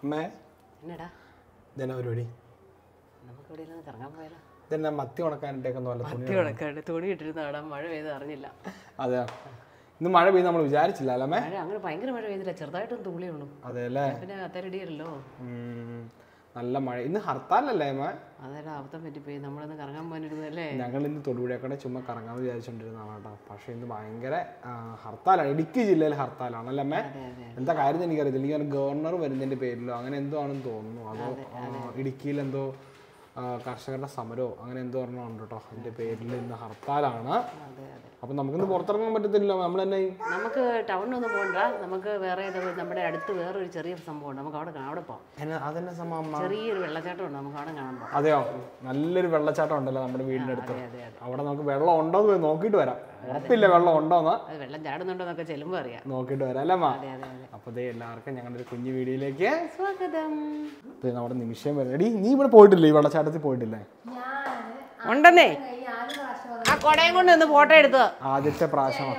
അമ്മേ എന്നടാ ഇതെന്നാ പരിപാടി നമുക്ക് ഇവിടെ കറങ്ങാൻ പോയാലോ ഇതെന്നാ മത്തി ഉണക്കാനിട്ടേക്കുന്ന പോലെ തുണി മത്തി ഉണക്കാണ്ട് തുണി ഇട്ടിരുന്ന അവിടെ മഴ പെയ്ത് അറിഞ്ഞില്ല അതെ ഇന്ന് മഴ പെയ്ത് നമ്മൾ വിചാരിച്ചില്ല അല്ലേ അമ്മേ മഴ അങ്ങനെ ഭയങ്കര മഴ പെയ്തില്ല ചെറുതായിട്ടൊന്നും തുള്ളി വീണു അതെ അല്ലേ പിന്നെ അത്തരടിയല്ലോ ഉം. നല്ല മഴ ഇന്ന് ഹർത്താലല്ലേ അമ്മ അതൊരു അബദ്ധം പറ്റിപ്പോയി നമ്മളൊന്ന് കറങ്ങാൻ പോകാനിരുന്നല്ലേ ഞങ്ങൾ ഇന്ന് തൊടുപുഴക്കടെ ചുമ്മാ കറങ്ങാൻ വിചാരിച്ചോണ്ടിരുന്നതാണ് കേട്ടോ പക്ഷെ ഇന്ന് ഭയങ്കര ആ, ഹർത്താലാണ് ഇടുക്കി ജില്ലയിൽ ഹർത്താലാണല്ലേ അമ്മേ അതെ അതെ എന്താ കാര്യം എന്ന് എനിക്കറിയത്തില്ല എനിക്ക് ഗവർണർ വരുന്നതിന്റെ പേരിലോ അങ്ങനെ എന്തോ ആണെന്ന് തോന്നുന്നു അതോ ആ, ഇടുക്കിയിൽ എന്തോ ആ, കർഷകരുടെ സമരമോ അങ്ങനെ എന്തോ ഒരെണ്ണം ഉണ്ട് കേട്ടോ അതിന്റെ പേരിൽ ഇന്ന് ഹർത്താലാണ് അതെ അതെ അപ്പൊ നമുക്കിന്ന് പുറത്തിറങ്ങാൻ പറ്റത്തില്ല നമ്മൾ തന്നെ ഈ- നമുക്ക് ടൗണിലൊന്നും പോകണ്ട നമുക്ക് വേറെ ഏതോ നമ്മുടെ അടുത്ത് വേറൊരു ചെറിയ സംഭവമുണ്ട് നമുക്ക് അവിടെ കാണാം. അവിടെ പോകാം എന്നെ അതെന്നെ സമ അമ്മ ചെറിയൊരു വെള്ളച്ചാട്ടം ഉണ്ട് നമുക്ക് അവിടെ കാണാൻ പോകാം അതെയോ നല്ലൊരു വെള്ളച്ചാട്ടം ഉണ്ടല്ലോ നമ്മുടെ വീടിന്റെ അടുത്ത് അതെ അതെ അതെ അവിടെ നമുക്ക് വെള്ളം ഉണ്ടോ എന്ന് പോയി നോക്കിയിട്ട് വരാം ഉറപ്പില്ല വെള്ളം ഉണ്ടോന്ന് അത് വെള്ളം ചാടുന്നുണ്ടോ എന്നൊക്കെ ചെല്ലുമ്പോൾ അറിയാം നോക്കിയിട്ട് വരാം അല്ലേ അമ്മ അതെ അതെ അതെ അപ്പൊ ദേ എല്ലാവർക്കും ഞങ്ങളുടെ ഒരു കുഞ്ഞു വീഡിയോയിലേക്ക് സ്വാഗതം ദേ നമ്മുടെ നിമിഷം വരുന്നത് എടി നീ ഇവിടെ പോയിട്ടില്ലേ ഈ വെള്ളച്ചാട്ടത്തിൽ പോയിട്ടില്ലേ ഉണ്ടെന്നേ ആ കൊടയും കൊണ്ട് ഒന്ന് ഫോട്ടോ എടുത്തത് ആദ്യത്തെ പ്രാവശ്യമാണ്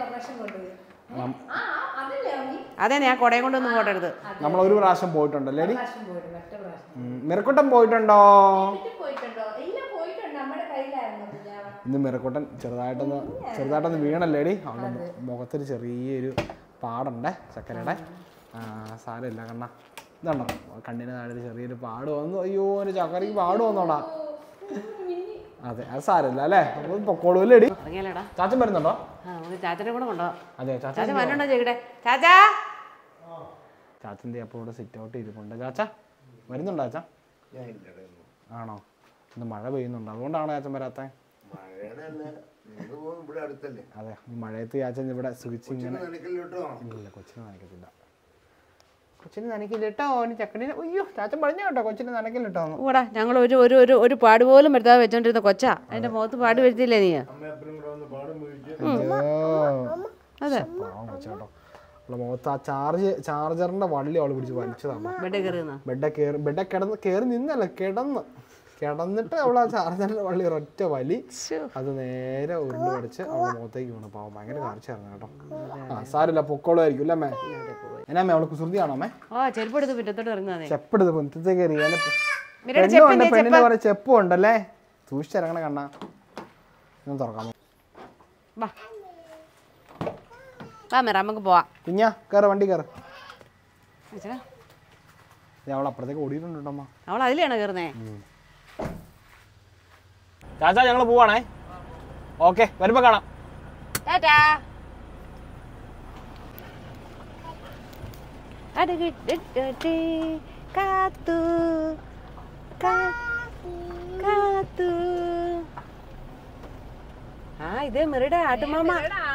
അതെ ഞാൻ കൊടയും കൊണ്ട് ഒന്ന് ഫോട്ടോ എടുത്ത് നമ്മൾ ഒരു പ്രാവശ്യം പോയിട്ടുണ്ടല്ലേ എടി ഉം. മിറക്കുട്ടൻ പോയിട്ടുണ്ടോ പോയിട്ടുണ്ടോ ഇല്ല പോയിട്ടുണ്ട് നമ്മുടെ കയ്യിലായിരുന്നു കുഞ്ഞാവ ഇന്ന് മിറക്കുട്ടൻ ചെറുതായിട്ടൊന്ന് ചെറുതായിട്ടൊന്ന് വീണല്ലേ എടി അവളുടെ മു- മുഖത്തൊരു ചെറിയൊരു പാടുണ്ടേ ചക്കരയുടെ ആ, സാരമില്ല കണ്ണ ഇതുണ്ടോ കണ്ണിന് താഴെ ഒരു ചെറിയൊരു പാട് വന്നു അയ്യോ ഒരു ചക്കരയ്ക്ക് പാട് വന്നോടാ അതെ അത് സാരമില്ല അല്ലേ നമുക്ക് പൊക്കോളൂല്ലേ എടി ഇറങ്ങിയാലേടാ ചാച്ചൻ വരുന്നുണ്ടോ ആ നമുക്ക് ചാച്ചനെ കൂടെ കൊണ്ടോ അതെ ചാച്ചൻ ചാച്ച വരണുണ്ടോ ചേക്കട്ടെ ചാച്ചാ ചാച്ചൻ്റെ അപ്പോൾ ഇവിടെ സിറ്റ് ഔട്ട് ഇരിപ്പുണ്ട് ചാച്ച വരുന്നുണ്ടോ ചാച്ച ആണോ ഇന്ന് മഴ പെയ്യുന്നുണ്ട് അതുകൊണ്ടാണ് ചാച്ചൻ വരാത്ത മഴയുടെ അല്ല നിങ്ങൾ പോകും ഇവിടെ അടുത്തല്ലേ അതെ ഈ മഴയത്ത് ചാച്ചൻ ഇവിടെ സുഖിച്ച് ഇങ്ങനെ നനക്കല്ലോ കേട്ടോ ഇല്ല കൊച്ചിനെ നനയ്ക്കത്തില്ല കൊച്ചിന് നനയ്ക്കില്ല കേട്ടോ അവന് ചക്കടിനെ അയ്യോ ചാച്ചൻ പറഞ്ഞു കേട്ടോ കൊച്ചിനെ നനയ്ക്കില്ല കേട്ടോ എന്ന്. ഓടാ ഞങ്ങൾ ഒരു ഒരു ഒരു ഒരു പാട് പോലും വരുത്താതെ വെച്ചോണ്ടിരുന്ന കൊച്ചാ അതിന്റെ മുഖത്ത് പാട് വരുത്തില്ലേ നീ അമ്മയപ്പനും കൂടെ വന്ന് പാടും വീഴ്ച അയ്യോ. അതെ പാവം കൊച്ചാ കേട്ടോ അവളുടെ മുഖത്ത് ആ ചാർജ് ചാർജറിന്റെ വള്ളി അവള് പിടിച്ച് വലിച്ചതാണ് ബെഡ് കയറുന്ന ബെഡെ കയറി ബെഡെ കിടന്ന് കയറി നിന്നല്ല കിടന്ന് കിടന്നിട്ട് അവൾ ആ ചാർജറിന്റെ വള്ളി ഒരൊറ്റ വലി അത് നേരെ ഉരുണ്ട് പഠിച്ച് അവളുടെ മുഖത്തേക്ക് വീണു പാവം ഭയങ്കര കാഴ്ചയായിരുന്നു കേട്ടോ ആ സാരില്ല പൊക്കോളായിരിക്കും അല്ലേ അമ്മേ എന്നാ അമ്മേ അവള് കുസൃതിയാണോ അമ്മേ ഓ ചെരുപ്പ് എടുത്ത് പിറ്റത്തോട്ട് ഇറങ്ങുന്നേ ചെപ്പെടുത്ത് മുറ്റത്തേക്ക് കയറി അതിനെ മിരയുടെ പെണ്ണും ഉണ്ട് പെണ്ണിന് കുറെ ചെപ്പും ഉണ്ടല്ലേ സൂക്ഷിച്ചിറങ്ങണ കണ്ണ ഒന്ന് തുറക്കാമോ വാ വാ മിറ നമുക്ക് പോവാം കുഞ്ഞാ കയറ് വണ്ടി കയറ് അച്ഛാ, അവൾ അപ്പുറത്തേക്ക് ഓടിയിട്ടുണ്ടോ അമ്മ അവൾ അതിലാണോ കയറുന്നേ ചാച്ചാ ഞങ്ങൾ പോവാണേ ഓക്കെ വരുമ്പോ കാണാം ടാറ്റാ അടുകിട്ടിട്ട് കാത്തു കാ- കാത്തു ആ ഇത് മിറയുടെ ആട്ടുമാമ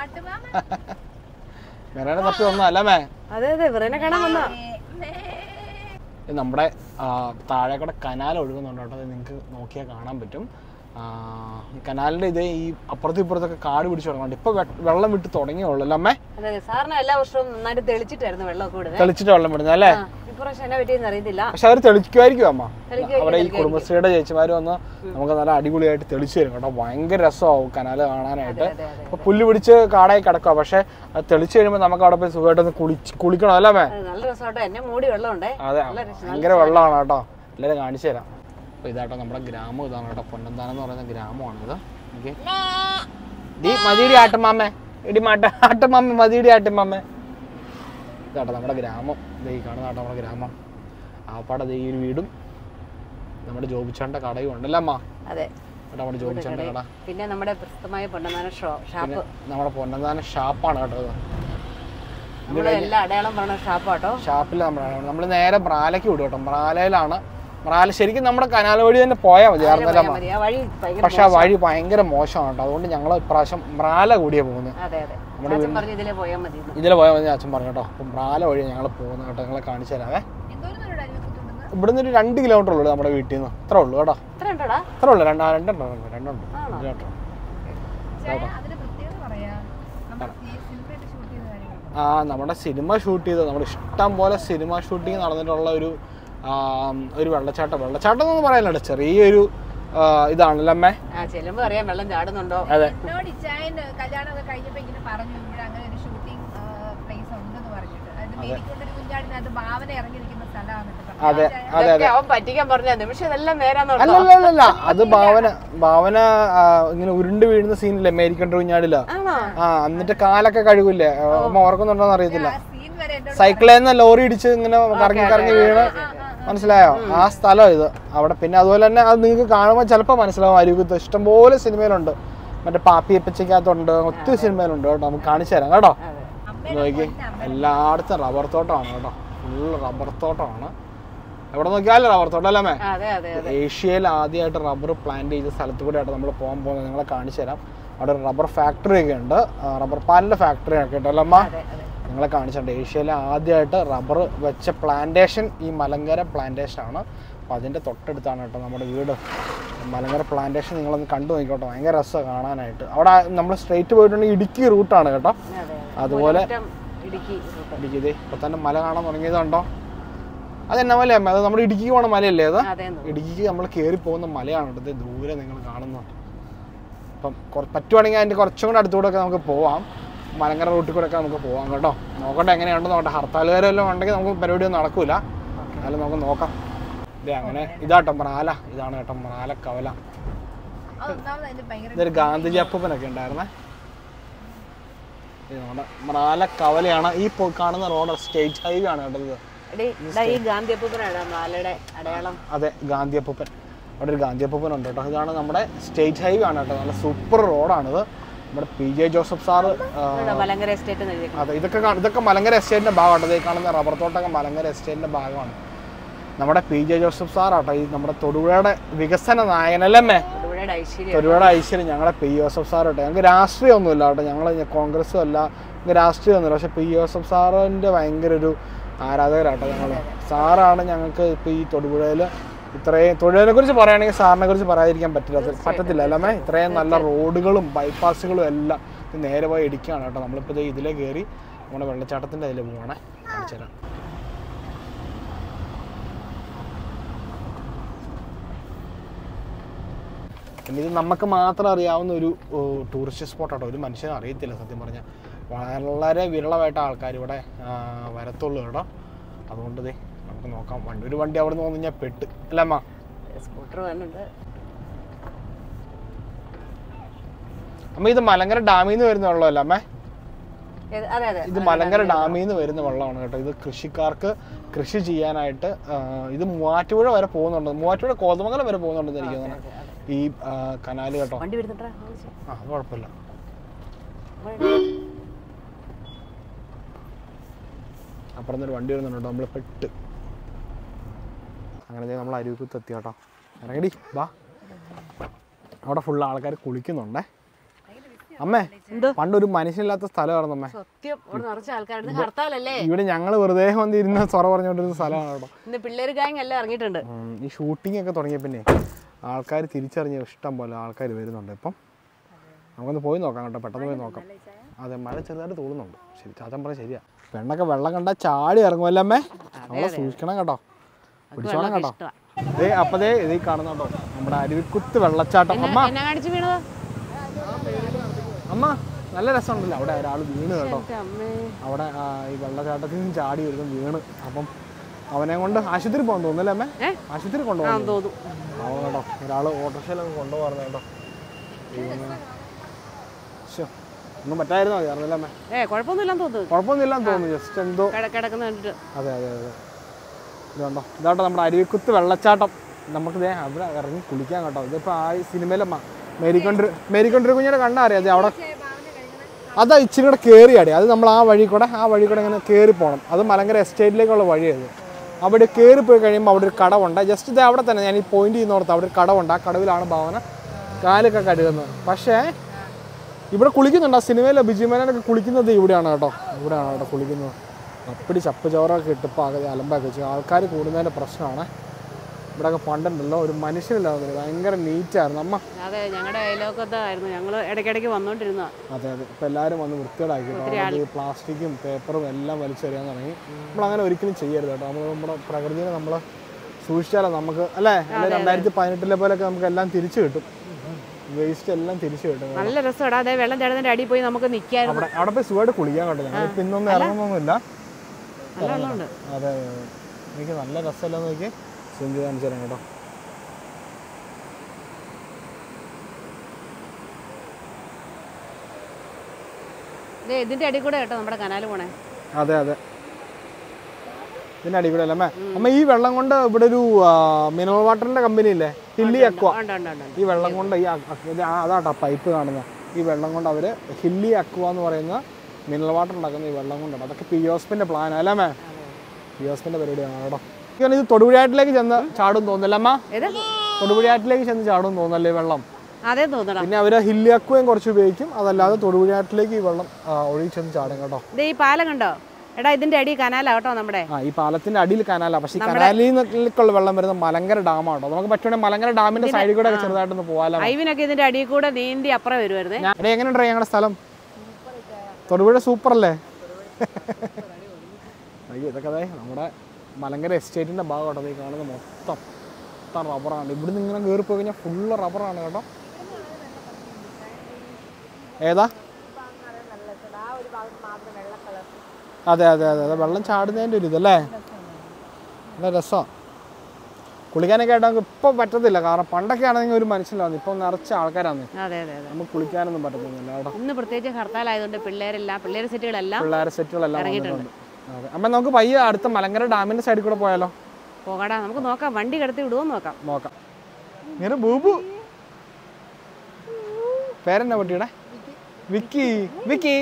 മെറേനെ തപ്പി വന്നതല്ല മേ അതെ അതെ വിറനെ കാണാൻ വന്നോ ഇത് നമ്മുടെ ആ, താഴെ കൂടെ കനാൽ ഒഴുകുന്നുണ്ട് കേട്ടോ അത് നിങ്ങൾക്ക് നോക്കിയാൽ കാണാൻ പറ്റും ആ, ഈ കനാലിന്റെ ഇത് ഈ അപ്പുറത്തും ഇപ്പുറത്തൊക്കെ കാട് പിടിച്ച് തുടങ്ങുന്നുണ്ട് ഇപ്പൊ വെ- വെള്ളം വിട്ട് തുടങ്ങിയുള്ളൂ അല്ലേ അമ്മേ അതെ അതെ സാറിന് എല്ലാ വർഷവും നന്നായിട്ട് തെളിച്ചിട്ടായിരുന്നു വെള്ളമൊക്കെ വിടുന്നത് തെളിച്ചിട്ട് വെള്ളം വിടുന്നത് അല്ലേ ആ, ഇപ്രാവശ്യം എന്നാ പറ്റിയെന്ന് അറിയത്തില്ല പക്ഷെ അവർ തെളിക്കുമായിരിക്കും അമ്മ തെളിക്കുമായിരിക്കും, അവിടെ ഈ കുടുംബശ്രീയുടെ ചേച്ചിമാർ വന്ന് നമുക്ക് നല്ല അടിപൊളിയായിട്ട് തെളിച്ചു തരും കേട്ടോ ഭയങ്കര രസമാവും കനാല് കാണാനായിട്ട് അതെ അതെ ഇപ്പൊ പുല്ല് പിടിച്ച് കാടായി കിടക്കുക പക്ഷെ അത് തെളിച്ചു കഴിയുമ്പോൾ നമുക്ക് അവിടെ പോയി സുഖമായിട്ടൊന്ന് കുളിച്ച് കുളിക്കണം അല്ലേ അമ്മേ അത് നല്ല രസമാട്ടോ എന്നെ മൂടി വെള്ളമുണ്ടേ അതെ നല്ല രസം. ഭയങ്കര വെള്ളമാണ് കേട്ടോ എല്ലാവരും കാണിച്ചു തരാം അപ്പൊ ഇതാട്ടോ നമ്മുടെ ഗ്രാമം ഇതാണ് കേട്ടോ പൊന്നന്താനം എന്ന് പറയുന്ന ഗ്രാമമാണ് ഇത് ഓക്കെ ഡി മതിയുടെ ആട്ടമാമ്മേ ഇടി മാട്ട ആട്ടമാമ്മ മതിയുടെ ആട്ടമാമ്മേ ഇതാട്ടോ നമ്മുടെ ഗ്രാമം ദേ ഈ കാണുന്ന കേട്ടോ നമ്മുടെ ഗ്രാമം ആപ്പാടെ ദേ ഈ ഒരു വീടും നമ്മുടെ ജോബിച്ചാണ്ട കടയും ഉണ്ടല്ലോ അമ്മ അതെ കേട്ടോ നമ്മുടെ ജോബിച്ചാണ്ട കട പിന്നെ നമ്മുടെ പ്രസിദ്ധമായ പൊന്നമാന ഷോ ഷാപ്പ് നമ്മുടെ പൊന്നന്താനം ഷാപ്പാണ് കേട്ടോ ഇത് നമ്മുടെ എല്ലാ അടയാളം പറഞ്ഞ ഷാപ്പാട്ടോ ഷാപ്പിൽ നമ്മളാണ് നമ്മൾ നേരെ ബ്രാലയ്ക്ക് വിടും കേട്ടോ ബ്രാലയിലാണ് ബ്രാല ശരിക്കും നമ്മുടെ കനാൽ വഴി തന്നെ പോയാൽ മതി ആർന്നല്ല മതി ആ വഴി ഭയങ്കര പക്ഷെ ആ വഴി ഭയങ്കര മോശമാണ് കേട്ടോ അതുകൊണ്ട് ഞങ്ങൾ ഇപ്രാവശ്യം ബ്രാല കൂടിയാണ് പോകുന്നത് അതെ അതെ ചാച്ചൻ പറഞ്ഞു ഇതിലേ പോയാൽ മതി എന്ന്. ഇതിലെ പോയാൽ മതി അച്ഛൻ പറഞ്ഞു കേട്ടോ അപ്പം ബ്രാല വഴി ഞങ്ങൾ പോകുന്നത് കേട്ടോ ഞങ്ങളെ കാണിച്ചു തരാവേ എന്തോരം ദൂരം അരുവിക്കുത്തുണ്ടെന്ന് ഇവിടുന്ന് ഒരു രണ്ട് കിലോമീറ്റർ ഉള്ളൂ നമ്മുടെ വീട്ടിൽ നിന്ന് അത്ര ഉള്ളൂ കേട്ടോ എത്ര ഉണ്ടോടാ അത്ര ഉള്ളൂ രണ്ടാ രണ്ടുണ്ടോ രണ്ടുണ്ട് കിലോമീറ്റർ ചേട്ടാ അതിന് പ്രത്യേകത പറയാ നമ്മൾ ഈ സിനിമയൊക്കെ ഷൂട്ട് ചെയ്ത കാര്യങ്ങൾ ആ നമ്മുടെ സിനിമ ഷൂട്ട് ചെയ്ത് നമ്മുടെ ഇഷ്ടം പോലെ സിനിമ ഷൂട്ടിങ് നടന്നിട്ടുള്ള ഒരു ആ, ഒരു വെള്ളച്ചാട്ടം വെള്ളച്ചാട്ടം എന്നൊന്നും പറയാനില്ല ചെറിയൊരു ആ, ഇതാണല്ലോ അമ്മേ ആ ചെല്ലുമ്പോ അറിയാം വെള്ളം ചാടുന്നുണ്ടോ അതെ എന്നോട് ഇച്ചായൻ കല്യാണമൊക്കെ കഴിഞ്ഞപ്പോ ഇങ്ങനെ പറഞ്ഞു ഇവിടെ അങ്ങനെ ഒരു ഷൂട്ടിംഗ് പ്ലേസ് ഉണ്ടെന്ന് പറഞ്ഞിട്ട് അത് മേരിക്കൊണ്ടൊരു കുഞ്ഞാടിനകത്ത് ഭാവന ഇറങ്ങിയിരിക്കുന്ന സ്ഥലമാണെന്നൊക്കെ പറഞ്ഞു അതെ അതെ ഇതൊക്കെ അവൻ പറ്റിക്കാൻ പറഞ്ഞ നിമിഷം ഇതെല്ലാം നേരാന്ന് അല്ല അല്ല അല്ല, അല്ല അത് ഭാവന ഭാവന ആ, ഇങ്ങനെ ഉരുണ്ട് വീഴുന്ന സീനില്ലേ മേരിക്കണ്ട കുഞ്ഞാടില്ല ആണോ ആ എന്നിട്ട് കാലൊക്കെ കഴുകില്ലേ അമ്മ ഓർക്കുന്നുണ്ടോന്ന് അറിയത്തില്ല സീൻ വരെ എന്നോട് സൈക്കിളിൽ നിന്ന് ലോറി ഇടിച്ച് ഇങ്ങനെ കറങ്ങി കറങ്ങി വീണ് മനസ്സിലായോ ആ സ്ഥലം ഇത് അവിടെ പിന്നെ അതുപോലെ തന്നെ അത് നിങ്ങൾക്ക് കാണുമ്പോൾ ചിലപ്പോൾ മനസ്സിലാവും അരുവിത്ത് ഇഷ്ടംപോലെ സിനിമയിലുണ്ട് മറ്റേ പാപ്പിയപ്പച്ചയ്ക്കകത്തുണ്ട് ഒത്തിരി സിനിമയിലുണ്ട് കേട്ടോ നമുക്ക് കാണിച്ചു തരാം കേട്ടോ നോക്കി എല്ലായിടത്തും റബ്ബർ തോട്ടമാണ് കേട്ടോ ഫുള്ള് റബ്ബർ തോട്ടമാണ് എവിടെ നോക്കിയാലും റബ്ബർ തോട്ടം അല്ലേ മേ അതെ അതെ അതെ ഏഷ്യയിൽ ആദ്യമായിട്ട് റബ്ബർ പ്ലാന്റ് ചെയ്ത സ്ഥലത്ത് കൂടെ ആയിട്ട് നമ്മൾ പോകാൻ പോകുന്നത് നിങ്ങളെ കാണിച്ചു തരാം അവിടെ ഒരു റബ്ബർ ഫാക്ടറി ഒക്കെ ഉണ്ട് റബ്ബർ പാലിൻ്റെ ഫാക്ടറി ഒക്കെ ഉണ്ട് അല്ലേ അമ്മ അതെ അതെ നിങ്ങളെ കാണിച്ചിട്ടുണ്ട് ഏഷ്യയിലെ ആദ്യമായിട്ട് റബ്ബർ വെച്ച പ്ലാന്റേഷൻ ഈ മലങ്കര പ്ലാന്റേഷൻ ആണ് അപ്പോൾ അതിൻ്റെ തൊട്ടടുത്താണ് കേട്ടോ നമ്മുടെ വീട് മലങ്കര പ്ലാന്റേഷൻ നിങ്ങളൊന്ന് കണ്ടു നോക്കിക്കോട്ടെ ഭയങ്കര രസമാണ് കാണാനായിട്ട് അവിടെ നമ്മൾ സ്ട്രെയിറ്റ് പോയിട്ടുണ്ടെങ്കിൽ ഇടുക്കി റൂട്ടാണ് കേട്ടോ അതെ അതുപോലെ മുറ്റം ഇടുക്കി റൂട്ട്. ഇടുക്കി ഇതേ ഇപ്പം തന്നെ മല കാണാൻ തുടങ്ങിയതുണ്ടോ അതെന്നാ മലയമ്മ അത് നമ്മുടെ ഇടുക്കിക്ക് പോണ മലയല്ലേ അത് അതേന്ന് ഇടുക്കിക്ക് നമ്മൾ കയറി പോകുന്ന മലയാണ് കേട്ടോ ഇത് ദൂരെ നിങ്ങൾ കാണുന്നുണ്ട് അപ്പം കുറ- പറ്റുവാണെങ്കിൽ അതിൻ്റെ കുറച്ചും കൂടെ അടുത്തുകൂടെ ഒക്കെ നമുക്ക് പോവാം മലങ്കര റൂട്ടിൽ കൂടെ ഒക്കെ നമുക്ക് പോവാം കേട്ടോ നോക്കട്ടെ എങ്ങനെയുണ്ടെന്ന് നോക്കട്ടെ ഹർത്താലുകാരെല്ലാം ഉണ്ടെങ്കിൽ നമുക്ക് പരിപാടി ഒന്നും നടക്കൂല എന്നാലും നമുക്ക് നോക്കാം ഇതേ അങ്ങനെ ഇതാട്ടോ മ്രാല ഇതാണ് കേട്ടോ മ്രാല കവല അത് ഒന്നാമത് അതിന്റെ ഭയങ്കര ഇതൊരു ഗാന്ധിജി അപ്പൂപ്പനൊക്കെ ഉണ്ടായിരുന്നേ ഇത് നമ്മുടെ മ്രാല കവലയാണ് ഈ പോ- കാണുന്ന റോഡ് സ്റ്റേറ്റ് ഹൈവേ ആണ് കേട്ടോ ഇത് എടീ, ഇതാ ഈ ഗാന്ധി അപ്പൂപ്പനാണ് മാലയുടെ അടയാളം അതെ ഗാന്ധി അപ്പൂപ്പൻ അവിടെ ഒരു ഗാന്ധി അപ്പൂപ്പൻ ഉണ്ട് കേട്ടോ ഇതാണ് നമ്മുടെ സ്റ്റേറ്റ് ഹൈവേ ആണ് കേട്ടോ നല്ല സൂപ്പർ റോഡാണിത് നമ്മുടെ പി ജെ ജോസഫ് സാറ് ആ, ഇവിടെ മലങ്കര എസ്റ്റേറ്റ് എന്ന് എഴുതിയേക്കുന്നത് അതെ ഇതൊക്കെ കാ- ഇതൊക്കെ മലങ്കര എസ്റ്റേറ്റിന്റെ ഭാഗമാണ് ഇതേ കാണുന്ന റബ്ബർ തോട്ടമൊക്കെ മലങ്കര എസ്റ്റേറ്റിന്റെ ഭാഗമാണ് നമ്മുടെ പി ജെ ജോസഫ് സാറാട്ടോ ഈ നമ്മുടെ തൊടുപുഴയുടെ വികസന നായകനല്ലേ തൊടുപുഴയുടെ ഐശ്വര്യം തൊടുപുഴയുടെ ഐശ്വര്യം ഞങ്ങളെ പി ജോസഫ് സാർ കേട്ടോ ഞങ്ങൾക്ക് രാഷ്ട്രീയമൊന്നുമില്ല കേട്ടോ ഞങ്ങൾ കോൺഗ്രസ്സും അല്ല ഞങ്ങൾക്ക് രാഷ്ട്രീയമൊന്നുമില്ല പക്ഷെ പി ജോസഫ് സാറിൻ്റെ ഭയങ്കര ഒരു ആരാധകരാട്ടോ ഞങ്ങൾ സാറാണ് ഞങ്ങൾക്ക് ഇപ്പോൾ ഈ തൊടുപുഴയിൽ ഇത്രയും തൊഴിലിനെ കുറിച്ച് പറയുകയാണെങ്കിൽ സാറിനെ കുറിച്ച് പറയാതിരിക്കാൻ പറ്റില്ല പറ്റത്തില്ല അല്ലമ്മേ ഇത്രയും നല്ല റോഡുകളും ബൈപ്പാസുകളും എല്ലാം ഇത് നേരെ പോയി ഇടിക്കുകയാണ് കേട്ടോ നമ്മളിപ്പോൾ ഇത് ഇതിലേ കയറി നമ്മുടെ വെള്ളച്ചാട്ടത്തിൻ്റെ അതിൽ പോകണേ കാണിച്ചു തരാം പിന്നെ ഇത് നമുക്ക് മാത്രം അറിയാവുന്ന ഒരു ടൂറിസ്റ്റ് സ്പോട്ടാട്ടോ ഒരു മനുഷ്യനും അറിയത്തില്ല സത്യം പറഞ്ഞാൽ വളരെ വിരളമായിട്ട് ആൾക്കാർ ഇവിടെ ആ, വരത്തുള്ളൂ കേട്ടോ അതുകൊണ്ട് ദേ നമുക്ക് നോക്കാം വണ്ടി ഒരു വണ്ടി അവിടെ നിന്ന് വന്നു കഴിഞ്ഞാൽ പെട്ട് അല്ലേ അമ്മ സ്കൂട്ടർ വന്നിട്ട് അമ്മ ഇത് മലങ്കര ഡാമിൽ നിന്ന് വരുന്ന വെള്ളമല്ല അമ്മേ ഏത്- അതെ അതെ ഇത് മലങ്കര ഡാമിൽ നിന്ന് വരുന്ന വെള്ളമാണ് കേട്ടോ ഇത് കൃഷിക്കാർക്ക് കൃഷി ചെയ്യാനായിട്ട് ആ, ഇത് മൂവാറ്റുപുഴ വരെ പോകുന്നുണ്ട് മൂവാറ്റുപുഴ കോതമംഗലം വരെ പോകുന്നുണ്ടെന്ന് എനിക്ക് തോന്നുന്നു ഈ ആ, കനാല് കേട്ടോ വണ്ടി വരുന്നുണ്ടാ ആ അത് കുഴപ്പമില്ല അപ്പുറം ഒരു വണ്ടി വരുന്നുണ്ട് നമ്മൾ പെട്ട് അങ്ങനെ ദേ നമ്മൾ അരുവിക്കുത്ത് എത്തി കേട്ടോ ഇറങ്ങടി വാ അവിടെ ഫുള്ള് ആൾക്കാർ കുളിക്കുന്നുണ്ടേ അമ്മേ പണ്ടൊരു മനുഷ്യനില്ലാത്ത സ്ഥലമായിരുന്നു അമ്മേ സത്യം ഇവിടെ നിറച്ച ആൾക്കാരുണ്ട് ഹർത്താലല്ലേ ഇവിടെ ഞങ്ങൾ വെറുതെ വന്ന് ഇരുന്ന് സൊറ പറഞ്ഞുകൊണ്ടിരുന്ന സ്ഥലമാണ് കേട്ടോ ഇന്ന് പിള്ളേര് ഗാങ് എല്ലാം ഇറങ്ങിയിട്ടുണ്ട് ഉം, ഈ ഷൂട്ടിംഗ് ഒക്കെ തുടങ്ങിയ പിന്നെ ആൾക്കാർ തിരിച്ചറിഞ്ഞ ഇഷ്ടം പോലെ ആൾക്കാർ വരുന്നുണ്ട് ഇപ്പം നമുക്കൊന്ന് പോയി നോക്കാം കേട്ടോ പെട്ടെന്ന് പോയി നോക്കാം അതെ മഴ ചെറുതായിട്ട് തോന്നുന്നുണ്ട് ശരി ചാച്ചൻ പറഞ്ഞ ശരിയാ പെണ്ണൊക്കെ വെള്ളം കണ്ടാൽ ചാടി ഇറങ്ങുമല്ലേ അമ്മേ നമ്മൾ സൂക്ഷിക്കണം കേട്ടോ പിടിച്ചോണം കേട്ടോ ഇഷ്ടമാ. ദേ അപ്പതേ ഇത് ഈ കാണുന്നുണ്ടോ നമ്മുടെ അരുവിക്കുത്ത് വെള്ളച്ചാട്ടം അമ്മ എന്നാ കാണിച്ചു വീണതാ അമ്മ നല്ല രസമുണ്ടല്ലോ അവിടെ ഒരാൾ വീണ് കേട്ടോ എന്റെ അമ്മേ അവിടെ ആ, ഈ വെള്ളച്ചാട്ടത്തിൽ നിന്ന് ചാടി വരുന്നു വീണ് അപ്പം അവനെ കൊണ്ട് ആശുപത്രി പോകാൻ തോന്നുന്നല്ലേ അമ്മേ ഏ? ആശുപത്രി ആ കൊണ്ടുപോകാൻ തോന്നും അവൻ കേട്ടോ ഒരാൾ ഓട്ടോറിക്ഷയിലൊക്കെ കൊണ്ടുപോകാറുണ്ട് കേട്ടോ ദൈവമേ. ശ്ശോ, ഒന്നും പറ്റായിരുന്നോ അറിയാറില്ല അമ്മേ ഏ കുഴപ്പമൊന്നുമില്ലെന്ന് തോന്നുന്നു കുഴപ്പമൊന്നുമില്ലാന്ന് തോന്നുന്നു ജസ്റ്റ് എന്തോ കിട- കിടക്കുന്ന കണ്ടിട്ട് അതെ അതെ അതെ ഇത് കണ്ടോ ഇതാട്ടോ നമ്മുടെ അരുവിക്കുത്ത് വെള്ളച്ചാട്ടം നമുക്ക് ദേ അവിടെ ഇറങ്ങി കുളിക്കാൻ കേട്ടോ ഇതിപ്പോൾ ആ ഈ സിനിമയിലെ മ- മേരിക്കൊണ്ടൊരു മേരിക്കൊണ്ടൊരു കുഞ്ഞിനെ കണ്ടാൽ അറിയാം അതെ അവിടെ അതാ ഇച്ചിരി കൂടെ കയറിയാടി അത് നമ്മൾ ആ വഴി കൂടെ ആ വഴി കൂടെ ഇങ്ങനെ കയറി പോകണം അത് മലങ്കര എസ്റ്റേറ്റിലേക്കുള്ള വഴിയത് അവിടെ കയറി പോയി കഴിയുമ്പോൾ അവിടെ ഒരു കടവുണ്ട് ജസ്റ്റ് ഇത് അവിടെ തന്നെ ഞാൻ ഈ പോയിന്റ് ചെയ്യുന്നോർത്ത് അവിടെ ഒരു കടവുണ്ട് ആ കടവിലാണ് ഭാവന കാലൊക്കെ കഴുകുന്നത് പക്ഷേ ഇവിടെ കുളിക്കുന്നുണ്ട് ആ സിനിമയിലെ ബിജിമേനൊക്കെ കുളിക്കുന്നത് ഇവിടെയാണ് കേട്ടോ ഇവിടെയാണ് കേട്ടോ കുളിക്കുന്നത് അപ്പടി ചപ്പ് ചോറൊക്കെ ഇട്ട് ഇപ്പോൾ ആകെ അലമ്പാക്കി വെച്ചു ആൾക്കാർ കൂടുന്നതിൻ്റെ പ്രശ്നമാണ് ഇവിടെയൊക്കെ പണ്ടുണ്ടല്ലോ ഒരു മനുഷ്യനില്ലാതെ ഭയങ്കര നീറ്റായിരുന്നു അമ്മ അതെ ഞങ്ങളുടെ അയലോക്കത്തായിരുന്നു ഞങ്ങൾ ഇടയ്ക്കിടയ്ക്ക് വന്നോണ്ടിരുന്ന അതെ അതെ ഇപ്പം എല്ലാവരും വന്ന് വൃത്തികേടാക്കി കേട്ടോ ഈ പ്ലാസ്റ്റിക്കും പേപ്പറും എല്ലാം വലിച്ചെറിയാൻ തുടങ്ങി നമ്മൾ അങ്ങനെ ഒരിക്കലും ചെയ്യരുത് കേട്ടോ നമ്മൾ നമ്മുടെ പ്രകൃതിയെ നമ്മൾ സൂക്ഷിച്ചാലോ നമുക്ക് അല്ലേ അല്ലെ രണ്ടായിരത്തി പതിനെട്ടിലെ പോലെയൊക്കെ നമുക്ക് എല്ലാം തിരിച്ചു കിട്ടും വേസ്റ്റ് എല്ലാം തിരിച്ചു കിട്ടും നല്ല രസമാണ് അതെ വെള്ളം ചാടുന്നതിന്റെ അടിയിൽ പോയി നമുക്ക് നിൽക്കായിരുന്നു അവിടെ അവിടെ പോയി സുഖമായിട്ട് കുളിക്കാൻ കേട്ടോ ഞങ്ങൾ ഇപ്പം ഇന്നൊന്നും ഇറങ്ങുന്നൊന്നുമില്ല നല്ല വെള്ളമുണ്ട് അതെ അതെ, അതെ. എനിക്ക് നല്ല രസമല്ല നോക്കി സൂം ചെയ്ത് കാണിച്ചു തരാം കേട്ടോ ദേ ഇതിന്റെ അടി കൂടെ കേട്ടോ നമ്മുടെ കനാല് പോണേ അതെ അതെ ഇതിൻ്റെ അടിപൊളി അല്ലേ അമ്മ അമ്മ ഈ വെള്ളം കൊണ്ട് ഇവിടെ ഒരു മിനറൽ വാട്ടറിന്റെ കമ്പനി ഇല്ലേ ഹില്ലി അക്വ ഉണ്ട് ഉണ്ട് ഉണ്ട് ഈ വെള്ളം കൊണ്ട് ഈ അ- അ- ഇത് ആ- അതാട്ടോ പൈപ്പ് കാണുന്നത് ഈ വെള്ളം കൊണ്ട് അവർ ഹില്ലി അക്വ എന്ന് പറയുന്ന മിനറൽ വാട്ടർ ഉണ്ടാക്കുന്ന ഈ വെള്ളം കൊണ്ടാണ് അതൊക്കെ പിയോസ്പിന്റെ പ്ലാൻ അല്ലേ മേ പിയോസ്പിന്റെ പരിപാടിയാണ് കേട്ടോ എനിക്ക് തോന്നുന്നു ഇത് തൊടുപുഴയാറ്റിലേക്ക് ചെന്ന് ചാടും തോന്നില്ല അമ്മ ഏത് തൊടുപുഴയാറ്റിലേക്ക് ചെന്ന് ചാടും തോന്നല്ലേ ഈ വെള്ളം അതേ തോന്നണം പിന്നെ അവർ ഹില്ലി അക്വയും കുറച്ച് ഉപയോഗിക്കും അതല്ലാതെ തൊടുപുഴയാറ്റിലേക്ക് ഈ വെള്ളം ആ, ഒഴുകി ചെന്ന് ചാടും കേട്ടോ ദേ ഈ പാലം കണ്ടോ എടാ ഇതിന്റെ അടി കനാലാ കേട്ടോ നമ്മുടെ ആ ഈ പാലത്തിന്റെ അടിയിൽ കനാലാണ് പക്ഷേ ഈ കനാലിൽ നിന്നൊക്കെയുള്ള വെള്ളം വരുന്ന മലങ്കര ഡാമാണ് നമുക്ക് പറ്റുവാണെങ്കിൽ മലങ്കര ഡാമിന്റെ സൈഡിൽ കൂടെ ഒക്കെ ചെറുതായിട്ടൊന്ന് പോകാലോ ഐവിനൊക്കെ ഇതിന്റെ അടിയിൽ കൂടെ നീന്തി അപ്പുറം വരുമായിരുന്നേ ഞാൻ എടേ എങ്ങനെയുണ്ട് ഞങ്ങളുടെ സ്ഥലം തൊടുപുഴ സൂപ്പർ അല്ലേ അയ്യോ ഇതൊക്കെ അതെ നമ്മുടെ മലങ്കര എസ്റ്റേറ്റിന്റെ ഭാഗമാട്ടോ ഈ കാണുന്നത് മൊത്തം മൊത്തം റബ്ബറാണ് ഇവിടുന്ന് ഇങ്ങനെ കയറി പോയി കഴിഞ്ഞാൽ ഫുള്ള് റബ്ബറാണ് കേട്ടോ ഏതാ അതെ അതെ അതെ അതെ വെള്ളം ചാടുന്നതിൻ്റെ ഒരു ഇതല്ലേ നല്ല രസമാണ് കുളിക്കാനൊക്കെ ആയിട്ട് നമുക്ക് ഇപ്പം പറ്റത്തില്ല കാരണം പണ്ടൊക്കെ ആണെങ്കിൽ ഒരു മനസ്സിലാവുന്നു ഇപ്പം നിറച്ച ആൾക്കാരാണ് അതെ അതെ അതെ നമുക്ക് കുളിക്കാനൊന്നും പറ്റത്തൊന്നുമില്ല കേട്ടോ ഇന്ന് പ്രത്യേകിച്ച് ഹർത്താലായതുകൊണ്ട് പിള്ളേരെല്ലാം പിള്ളേർ സെറ്റുകളെല്ലാം പിള്ളേരെ സെറ്റുകളെല്ലാം വന്നിട്ടുണ്ട് അതെ അമ്മ നമുക്ക് പയ്യെ അടുത്ത മലങ്കര ഡാമിന്റെ സൈഡിൽ കൂടെ പോയാലോ പോകാടാ നമുക്ക് നോക്കാം വണ്ടി കിടത്തി വിടുവോ നോക്കാം നോക്കാം നിറ ബൂബു പേരെന്നാ പട്ടിയുടെ വിക്കി വിക്കി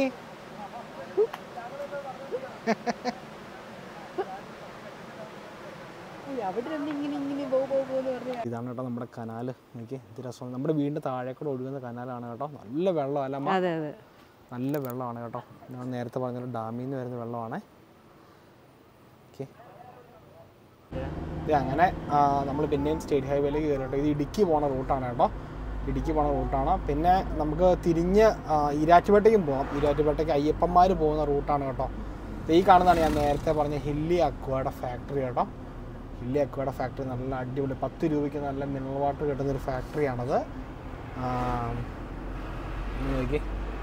ഇതാണ് കേട്ടോ നമ്മുടെ കനാല് എനിക്ക് എന്ത് രസമാണ് നമ്മുടെ വീടിന്റെ താഴെ കൂടെ ഒഴുകുന്ന കനാലാണ് കേട്ടോ നല്ല വെള്ളം അല്ല അമ്മ അതെ അതെ നല്ല വെള്ളമാണ് കേട്ടോ ഞാൻ നേരത്തെ പറഞ്ഞ ഡാമിൽ നിന്ന് വരുന്ന വെള്ളമാണ് ഓക്കെ ഇത് അങ്ങനെ നമ്മൾ പിന്നെയും സ്റ്റേറ്റ് ഹൈവേയിലേക്ക് കയറി കേട്ടോ ഇത് ഇടുക്കി പോണ റൂട്ടാണ് കേട്ടോ ഇടുക്കി പോണ റൂട്ടാണ് പിന്നെ നമുക്ക് തിരിഞ്ഞ് ആ, ഈരാറ്റുപേട്ടയ്ക്കും പോകാം ഈരാറ്റുപേട്ടയ്ക്ക് അയ്യപ്പന്മാർ പോകുന്ന റൂട്ടാണ് കേട്ടോ ഇത് ഈ കാണുന്നതാണ് ഞാൻ നേരത്തെ പറഞ്ഞ ഹില്ലി അക്വയുടെ ഫാക്ടറി കേട്ടോ ഹില്ലി അക്വയുടെ ഫാക്ടറി നല്ല അടിപൊളി പത്ത് രൂപയ്ക്ക് നല്ല മിനറൽ വാട്ടർ കിട്ടുന്ന ഒരു ഫാക്ടറിയാണത് നോക്കി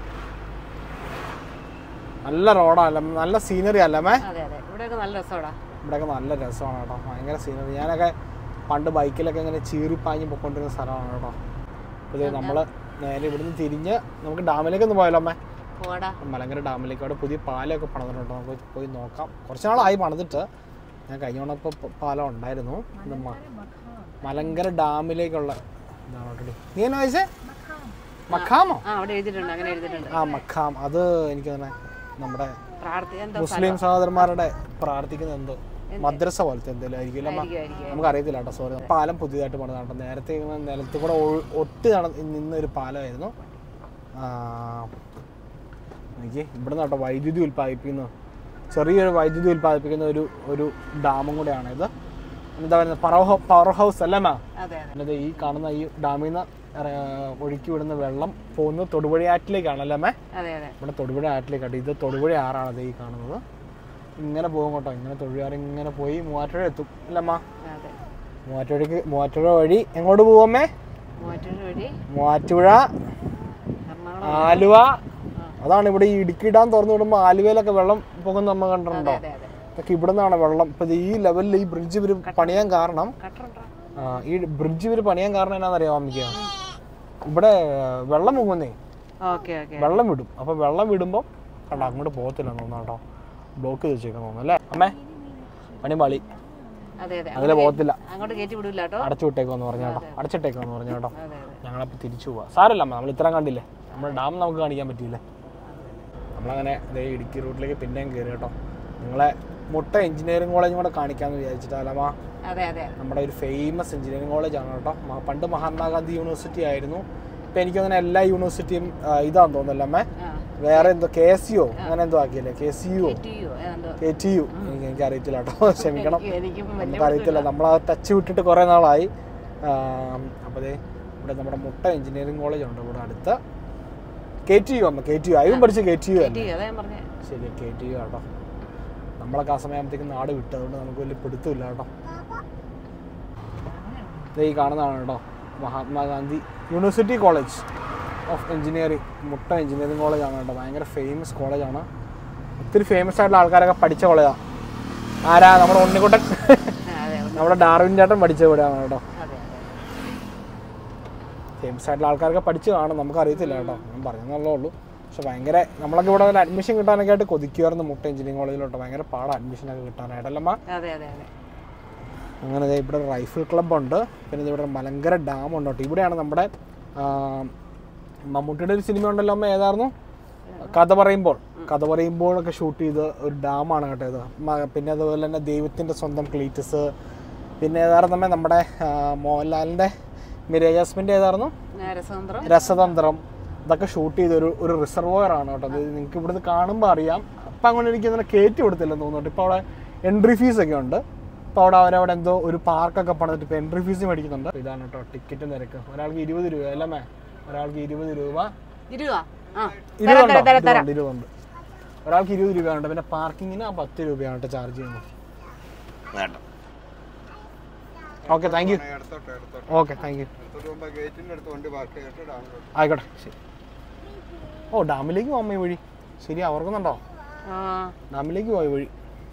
നല്ല റോഡല്ല നല്ല സീനറി അല്ലമ്മേ അതെ അതെ ഇവിടെയൊക്കെ നല്ല രസമാടാ ഇവിടെയൊക്കെ നല്ല രസമാണ് കേട്ടോ ഭയങ്കര സീനറി ഞാനൊക്കെ പണ്ട് ബൈക്കിലൊക്കെ ഇങ്ങനെ ചീറിപ്പാഞ്ഞ് പൊയ്ക്കൊണ്ടിരുന്ന സ്ഥലമാണ് കേട്ടോ അപ്പോൾ ഇത് നമ്മൾ നേരെ ഇവിടുന്ന് തിരിഞ്ഞ് നമുക്ക് ഡാമിലേക്ക് ഒന്ന് പോയാലോ അമ്മേ പോടാ മലങ്കര ഡാമിലേക്ക് അവിടെ പുതിയ പാലമൊക്കെ പണിതിട്ടുണ്ട് നമുക്ക് പോയി നോക്കാം കുറച്ച് നാളായി പണിതിട്ട് ഞാൻ കഴിഞ്ഞ തവണ ഇപ്പോൾ പാലം ഉണ്ടായിരുന്നു ഇത് മ- മലങ്കര ഡാമിലേക്കുള്ള ഇതാണ് കേട്ടോ നീ എന്നാ വയസ്സേ മഖാമോ ആ അവിടെ എഴുതിയിട്ടുണ്ട് അങ്ങനെ എഴുതിയിട്ടുണ്ട് ആ മഖാം അത് എനിക്ക് തന്നെ നമ്മുടെ പ്രാർത്ഥി എന്താ മുസ്ലിം സഹോദരന്മാരുടെ പ്രാർത്ഥിക്കുന്ന എന്തോ മദ്രസ പോലത്തെ എന്തെങ്കിലും ആയിരിക്കും അമ്മ ആയിരിക്കും, ആയിരിക്കും. നമുക്ക് അറിയത്തില്ല കേട്ടോ സോറി പാലം പുതിയതായിട്ട് പണിതാണ് കേട്ടോ നേരത്തെ ഇങ്ങനെ നിലത്ത് കൂടെ ഒഴു- ഒട്ടി നട നിന്ന ഒരു പാലമായിരുന്നു എനിക്ക് ഇവിടുന്ന് കേട്ടോ വൈദ്യുതി ഉൽപ്പാദിപ്പിക്കുന്ന ചെറിയൊരു വൈദ്യുതി ഉൽപ്പാദിപ്പിക്കുന്ന ഒരു ഒരു ഡാമും കൂടെയാണ് ഇത് എന്താ പറയുന്നത് പവർ പവർ ഹൗസ് അല്ലേ മാ അതെ അതെ എന്നിട്ട് ഈ കാണുന്ന ഈ ഡാമിൽ നിന്ന് ഒഴുക്കി വിടുന്ന വെള്ളം പോകുന്നത് തൊടുപുഴയാറ്റിലേക്കാണല്ലേ മേ അതെ അതെ ഇവിടെ തൊടുപുഴ ആറ്റിലേക്കാട്ട് ഇത് തൊടുപുഴ ആറാണ് അത് ഈ കാണുന്നത് ഇങ്ങനെ പോകും കേട്ടോ ഇങ്ങനെ തൊഴിലാറ് ഇങ്ങനെ പോയി മൂവാറ്റുപുഴ എത്തും അല്ലമ്മ അതെ മൂവാറ്റുപുഴയ്ക്ക് മൂവാറ്റുപുഴ വഴി എങ്ങോട്ട് പോവമ്മേ മൂവാറ്റൂർ വഴി മൂവാറ്റുപുഴ എറണാകുളം ആലുവ അതാണ് ഇവിടെ ഈ ഇടുക്കി ഡാം തുറന്നു വിടുമ്പോൾ ആലുവയിലൊക്കെ വെള്ളം പോകുന്ന നമ്മൾ കണ്ടിട്ടുണ്ടോ അതെ അതെ ഇതൊക്കെ ഇവിടെ നിന്നാണ് വെള്ളം ഇപ്പം ഈ ലെവലിൽ ഈ ബ്രിഡ്ജ് ഇവർ പണിയാൻ കാരണം കട്ടറുണ്ടോ ആ, ഈ ബ്രിഡ്ജ് ഇവർ പണിയാൻ കാരണം എന്നാണെന്നറിയാമോ അമ്മയ്ക്ക് ഇവിടെ വെള്ളം മുങ്ങുന്നേ ഓക്കെ ഓക്കെ വെള്ളം വിടും അപ്പൊ വെള്ളം വിടുമ്പോൾ കണ്ടോ അങ്ങോട്ട് പോകത്തില്ല തോന്നുന്നു കേട്ടോ ബ്ലോക്ക് ചെയ്ത് വെച്ചേക്കാൻ തോന്നുന്നു അല്ലേ അമ്മേ പണി പാളി അതെ അതെ അതിലെ പോകത്തില്ല അങ്ങോട്ട് കയറ്റി വിടില്ല കേട്ടോ അടച്ചു വിട്ടേക്കുമെന്ന് പറഞ്ഞു കേട്ടോ അടച്ചിട്ടേക്കുമെന്ന് പറഞ്ഞു കേട്ടോ അതെ അതെ ഞങ്ങളപ്പോൾ തിരിച്ചു പോവാം സാരല്ല അമ്മ നമ്മൾ ഇത്രയും കണ്ടില്ലേ നമ്മുടെ ഡാം നമുക്ക് കാണിക്കാൻ പറ്റിയില്ലേ നമ്മളങ്ങനെ ദേ ഇടുക്കി റൂട്ടിലേക്ക് പിന്നെയും കയറി കേട്ടോ നിങ്ങളെ മുട്ട എഞ്ചിനീയറിംഗ് കോളേജും കൂടെ കാണിക്കാമെന്ന് വിചാരിച്ചിട്ടല്ലമ്മ അതെ അതെ നമ്മുടെ ഒരു ഫേമസ് എഞ്ചിനീയറിംഗ് കോളേജാണ് കേട്ടോ മ- പണ്ട് മഹാത്മാഗാന്ധി യൂണിവേഴ്സിറ്റി ആയിരുന്നു ഇപ്പം എനിക്ക് തോന്നുന്നു എല്ലാ യൂണിവേഴ്സിറ്റിയും ആ, ഇതാന്ന് തോന്നുന്നല്ലോ അമ്മേ ആ വേറെ എന്തോ കെ എസ് യു അങ്ങനെ എന്തോ ആക്കിയല്ലേ K C U T U ഏതാണ്ടോ കെ ടി യു എനിക്ക് എനിക്ക് അറിയത്തില്ല കേട്ടോ ക്ഷമിക്കണം എനിക്ക് എനിക്കും വലിയ നമുക്ക് അറിയത്തില്ല നമ്മൾ ആ ടച്ച് വിട്ടിട്ട് കുറേ നാളായി അപ്പോൾ ദേ ഇവിടെ നമ്മുടെ മുട്ട എഞ്ചിനീയറിംഗ് കോളേജ് ഉണ്ട് ഇവിടെ അടുത്ത് കെ ടി യു അമ്മ കെ ടി യു അയും പഠിച്ച K T U T U അതാ ഞാൻ പറഞ്ഞേ ശരി കെ ടി യു കേട്ടോ നമ്മളൊക്കെ ആ സമയമാകുമ്പോഴത്തേക്കും നാട് വിട്ടു അതുകൊണ്ട് നമുക്ക് വലിയ പിടുത്തമില്ല കേട്ടോ ദേ ഈ കാണുന്നതാണ് കേട്ടോ Mahatma Gandhi university college of engineering മുട്ട എഞ്ചിനീയറിംഗ് കോളേജാണ് കേട്ടോ ഭയങ്കര ഫേമസ് കോളേജാണ് ഒത്തിരി ഫേമസ് ആയിട്ടുള്ള ആൾക്കാരൊക്കെ പഠിച്ച കോളേജാണ് ആരാ നമ്മുടെ ഉണ്ണിക്കുട്ടൻ നമ്മുടെ ഡാർവിൻ ചേട്ടൻ പഠിച്ച ഇവിടെയാണ് കേട്ടോ അതെ ഫേമസ് ആയിട്ടുള്ള ആൾക്കാരൊക്കെ പഠിച്ച് കാണും നമുക്ക് അറിയത്തില്ല കേട്ടോ ഞാൻ പറഞ്ഞെന്നുള്ളേ ഉള്ളൂ പക്ഷെ ഭയങ്കര നമ്മളൊക്കെ ഇവിടെ ഒരു അഡ്മിഷൻ കിട്ടാനൊക്കെ ആയിട്ട് കൊതിക്കുമായിരുന്നു മുട്ട എഞ്ചിനീയറിംഗ് കോളേജിലോട്ട് ഭയങ്കര പാടാണ് അഡ്മിഷനൊക്കെ കിട്ടാനായിട്ടല്ലമ്മ അതെ അതെ അതെ അങ്ങനെ ദേ ഇവിടെ റൈഫിൾ ക്ലബ്ബുണ്ട് പിന്നെ ദേ ഇവിടെ മലങ്കര ഡാം ഉണ്ട് കേട്ടോ ഇവിടെയാണ് നമ്മുടെ ആ, മമ്മൂട്ടിയുടെ ഒരു സിനിമ ഉണ്ടല്ലോ അമ്മ ഏതായിരുന്നു കഥ പറയുമ്പോൾ കഥ പറയുമ്പോഴൊക്കെ ഷൂട്ട് ചെയ്ത ഒരു ഡാമാണ് കേട്ടോ ഇത് മ- പിന്നെ അതുപോലെ തന്നെ ദൈവത്തിൻ്റെ സ്വന്തം ക്ലീറ്റസ് പിന്നെ ഏതായിരുന്നു അമ്മേ നമ്മുടെ ആ, മോഹൻലാലിൻ്റെ മിരേ ജാസ്മിൻ്റെ ഏതായിരുന്നു ഞാൻ രസതന്ത്രം രസതന്ത്രം ഇതൊക്കെ ഷൂട്ട് ചെയ്ത ഒരു ഒരു റിസർവോയർ ആണ് കേട്ടോ അത് നിങ്ങൾക്ക് ഇവിടുന്ന് കാണുമ്പോൾ അറിയാം അപ്പം അങ്ങനെ എനിക്ക് അങ്ങനെ കയറ്റി കൊടുത്തില്ലെന്ന് തോന്നുന്നുണ്ട് ഇപ്പോൾ അവിടെ എൻട്രി ഫീസ് ഒക്കെ ഉണ്ട് ഇപ്പോൾ അവിടെ അവരവിടെ എന്തോ ഒരു പാർക്കൊക്കെ പണിതിട്ട് ഇപ്പോൾ എൻട്രി ഫീസ് മേടിക്കുന്നുണ്ട് ഇതാണ് കേട്ടോ ടിക്കറ്റ് നിരക്ക് ഒരാൾക്ക് ഇരുപത് രൂപ അല്ലേ ഒരാൾക്ക് ഇരുപത് രൂപ ഇരുവാ ആ ഇരുപതുണ്ടോ ഇരുപതുണ്ട് ഇരുപതുണ്ട് ഒരാൾക്ക് ഇരുപത് രൂപയുണ്ട് പിന്നെ പാർക്കിങ്ങിന് ആ പത്ത് രൂപയാണ് കേട്ടോ ചാർജ് ചെയ്യുന്നത് ഓക്കെ താങ്ക് യു എടുത്തോട്ടെ എടുത്തോട്ടെ ഓക്കെ താങ്ക് യു എടുത്തോട്ട് പോകുമ്പോ ഗേറ്റിന്റെ അടുത്ത് വണ്ടി പാർക്ക് ചെയ്തിട്ട് ഡാമിലോട്ട് ആയിക്കോട്ടെ ശരി ഓ ഡാമിലേക്ക് പോകാൻ ഈ വഴി ശരി ഓർക്കുന്നുണ്ടോ ആ ഡാമിലേക്ക് പോയ വഴി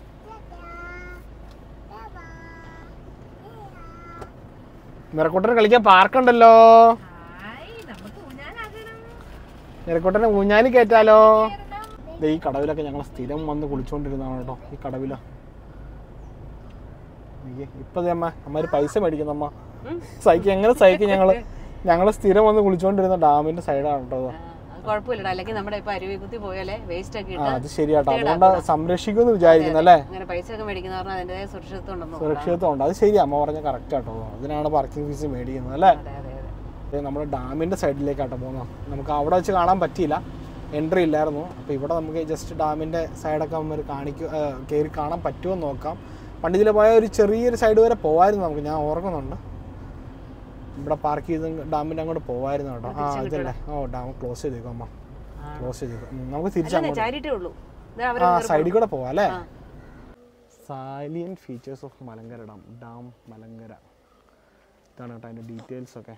നിറക്കൂട്ടന് കളിക്കാൻ പാർക്കുണ്ടല്ലോ ഹായ് നമുക്ക് ഊഞ്ഞാലാകണം നിറക്കൂട്ടനെ ഊഞ്ഞാലി കയറ്റാലോ ദേ ഈ കടവിലൊക്കെ ഞങ്ങൾ സ്ഥിരം വന്ന് കുളിച്ചോണ്ടിരുന്നതാണ് കേട്ടോ ഈ കടവില ഇപ്പൊ ദേ അമ്മ അമ്മ പൈസ മേടിക്കുന്ന അമ്മ സൈക്കിൾ എങ്ങനെ സൈക്കിൾ ഞങ്ങള് ഞങ്ങള് സ്ഥിരം വന്ന് കുളിച്ചോണ്ടിരുന്ന ഡാമിന്റെ സൈഡാണ് കേട്ടോ അത്. അത് കുഴപ്പമില്ലടാ അല്ലെങ്കിൽ നമ്മുടെ ഇപ്പൊ അരുവി കുത്തി പോയാലേ വേസ്റ്റ് ഒക്കെ ആ ഇട്ട് അത് ശരിയാട്ടോ അതുകൊണ്ട് സംരക്ഷിക്കുമെന്ന് വിചാരിക്കുന്നു അല്ലേ അങ്ങനെ പൈസ ഒക്കെ മേടിക്കുന്ന പറഞ്ഞാൽ അതിൻ്റെതായ സുരക്ഷിതത്വം ഉണ്ടെന്ന് തോന്നുന്നു. സുരക്ഷിതത്വം ഉണ്ട് അത് ശരി അമ്മ പറഞ്ഞ കറക്റ്റ് ആട്ടോ അതിനാണ് പാർക്കിംഗ് ഫീസ് മേടിക്കുന്നത് അല്ലേ അതെ അതെ അതെ ഇത് നമ്മുടെ ഡാമിൻ്റെ സൈഡിലേക്കാട്ടോ പോകുന്നത് നമുക്ക് അവിടെ വെച്ച് കാണാൻ പറ്റിയില്ല എൻട്രി ഇല്ലായിരുന്നു അപ്പോൾ ഇവിടെ നമുക്ക് ജസ്റ്റ് ഡാമിൻ്റെ സൈഡൊക്കെ നമ്മൾ കാണിക്കും കയറി കാണാൻ പറ്റുമോ എന്ന് നോക്കാം പണ്ട് ഇതിൽ പോയ ഒരു ചെറിയൊരു സൈഡ് വരെ പോവായിരുന്നു നമുക്ക് ഞാൻ ഓർക്കുന്നുണ്ട് ഇവിടെ പാർക്ക് ചെയ്ത് ഡാമിൻ്റെ അങ്ങോട്ട് പോവായിരുന്നു കേട്ടോ ആ അതല്ലേ ഓ ഡാം ക്ലോസ് ചെയ്തേക്കും അമ്മ ക്ലോസ് ചെയ്തേക്കും ഉം, നമുക്ക് അല്ലേ തിരിച്ചങ്ങോട്ട് ചാരിറ്റേ ഉള്ളൂ ദേ അവര് ആ സൈഡിൽ കൂടെ പോവാം അല്ലേ ആ. Salient features of Malankara dam dam Malankara ഇതാണ് കേട്ടോ അതിൻ്റെ ഡീറ്റെയിൽസ് ഒക്കെ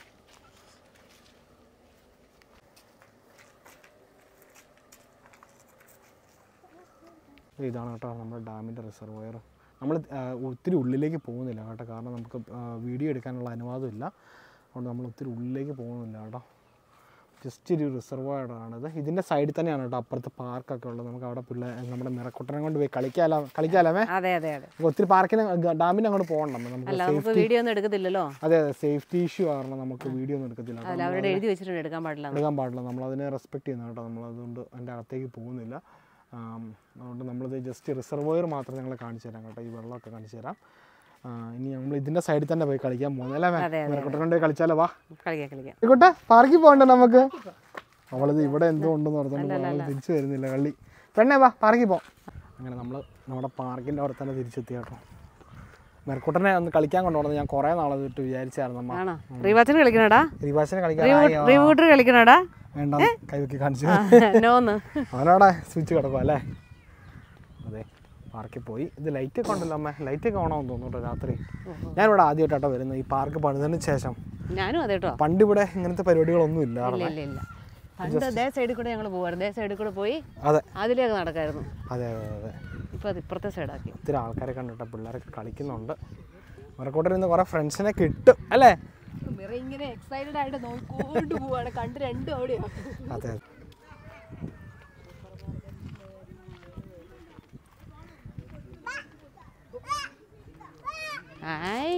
ഇതാണ് കേട്ടോ നമ്മുടെ ഡാമിൻ്റെ റിസർവോയർ നമ്മൾ ഒത്തിരി ഉള്ളിലേക്ക് പോകുന്നില്ല കേട്ടോ കാരണം നമുക്ക് വീഡിയോ എടുക്കാനുള്ള അനുവാദമില്ല അതുകൊണ്ട് നമ്മൾ ഒത്തിരി ഉള്ളിലേക്ക് പോകുന്നില്ല കേട്ടോ ജസ്റ്റ് ഒരു റിസർവോയറാണിത് ഇതിൻ്റെ സൈഡിൽ തന്നെയാണ് കേട്ടോ അപ്പുറത്ത് പാർക്കൊക്കെ ഉള്ളത് നമുക്ക് അവിടെ പിള്ളേർ നമ്മുടെ നിറക്കുട്ടനെ കൊണ്ട് പോയി കളിക്കാലോ കളിക്കാലേ അതെ അതെ അതെ നമുക്ക് ഒത്തിരി പാർക്കിന് ഡാമിന് അങ്ങോട്ട് പോകണ്ട നമുക്ക് അല്ല നമുക്ക് വീഡിയോ ഒന്നും എടുക്കത്തില്ലല്ലോ അതെ അതെ സേഫ്റ്റി ഇഷ്യൂ കാരണം നമുക്ക് വീഡിയോ ഒന്നും എടുക്കത്തില്ല അല്ല അവരുടെ എഴുതി വെച്ചിട്ടുണ്ട് എടുക്കാൻ പാടില്ല എടുക്കാൻ പാടില്ല നമ്മൾ അതിനെ റെസ്പെക്ട് ചെയ്യുന്ന കേട്ടോ നമ്മൾ അതുകൊണ്ട് അതിൻ്റെ അകത്തേക്ക് പോകുന്നില്ല ആം, അതുകൊണ്ട് നമ്മളിത് ജസ്റ്റ് റിസർവോയർ മാത്രം ഞങ്ങൾ കാണിച്ചു തരാം കേട്ടോ ഈ വെള്ളമൊക്കെ കാണിച്ചു തരാം ആ, ഇനി നമ്മൾ ഇതിൻ്റെ സൈഡിൽ തന്നെ പോയി കളിക്കാൻ പോകുന്നല്ലേ അതെ, അതെ, നിറക്കുട്ടനെ കൊണ്ട് പോയി കളിച്ചാലോ വാ കളിക്കാം കളിക്കാം ആയിക്കോട്ടെ പാർക്കിൽ പോകണ്ട നമുക്ക് അവളത് ഇവിടെ എന്തോ ഉണ്ടെന്ന് പറഞ്ഞുകൊണ്ട് അവൾ തിരിച്ചു വരുന്നില്ല കള്ളി പെണ്ണേ വാ പാർക്കിൽ പോ അങ്ങനെ നമ്മൾ നമ്മുടെ പാർക്കിൻ്റെ അവിടെ തന്നെ തിരിച്ചെത്തി കേട്ടോ മെർക്കുട്ടനെ ഒന്ന് കളിക്കാൻ കൊണ്ടുപോകണം ഞാൻ കുറേ നാളെ വിട്ട് വിചാരിച്ചായിരുന്നു അമ്മ ആണോ റീവാച്ചിന് കളിക്കണടാ റിവാസിനെ കളിക്കാൻ റീവൂട്ടർ കളിക്കണടാ വേണ്ട കൈവക്കി കാണിച്ചു നോന്ന് അവനവിടെ സ്വിച്ച് കിടക്കും അല്ലേ അതെ പാർക്കിൽ പോയി ഇത് ലൈറ്റ് ഒക്കെ ഉണ്ടല്ലോ അമ്മ ലൈറ്റ് ഒക്കെ ഓണമെന്ന് തോന്നുന്നു കേട്ടോ രാത്രി ഞാനിവിടെ ആദ്യമായിട്ടാട്ടോ വരുന്നത് ഈ പാർക്ക് പണിതതിന് ശേഷം ഞാനും അതെ കേട്ടോ പണ്ട് ഇവിടെ ഇങ്ങനത്തെ പരിപാടികളൊന്നും ഇല്ല ഇല്ലായിരുന്നു ഇല്ല ഇല്ല പണ്ട് ദേ സൈഡിൽ കൂടെ ഞങ്ങൾ പോവായിരുന്നു ദേ സൈഡിൽ കൂടെ പോയി അതെ അതിലേക്ക് നടക്കായിരുന്നു അതെ അതെ അതെ ഇപ്പൊ അത് ഇപ്പുറത്തെ സൈഡാക്കി ഒത്തിരി ആൾക്കാരെ കണ്ടിട്ട് പിള്ളേരൊക്കെ കളിക്കുന്നുണ്ട് മറക്കോട്ടിൽ നിന്ന് കുറേ ഫ്രണ്ട്സിനെ കിട്ടും അല്ലേ മിറ ഇങ്ങനെ എക്സൈറ്റഡ് ആയിട്ട് നോക്കിക്കൊണ്ട് പോവാണ് കണ്ട് രണ്ടും അവിടെയാ അതെ ആയ്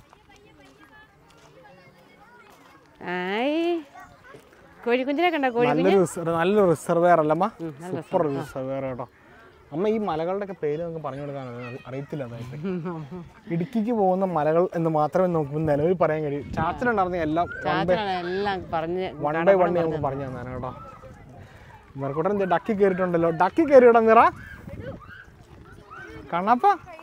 ആയ് കോഴിക്കുഞ്ഞിനെ കണ്ട കോഴിക്കുഞ്ഞ് നല്ലൊരു റിസർവ് നല്ലൊരു റിസർവേർ അല്ലമ്മ സൂപ്പർ റിസർവേർ കേട്ടോ അമ്മ ഈ മലകളുടെ ഒക്കെ പേര് നമുക്ക് പറഞ്ഞു കൊടുക്കാൻ അറി- അറിയത്തില്ല അതായിട്ട് ഇടുക്കിക്ക് പോകുന്ന മലകൾ എന്ന് മാത്രമേ നമുക്ക് നിലവിൽ പറയാൻ കഴിയൂ ചാച്ചനുണ്ടായിരുന്ന എല്ലാം ചാച്ചനാണ് എല്ലാം പറഞ്ഞ് വൺ ബൈ വൺ നമുക്ക് പറഞ്ഞു തന്നെ കേട്ടോ മറക്കൂട്ടൻ എന്ത് ഡക്കി കയറിയിട്ടുണ്ടല്ലോ ഡക്കി കയറിയിടാം നിറ കണ്ണപ്പ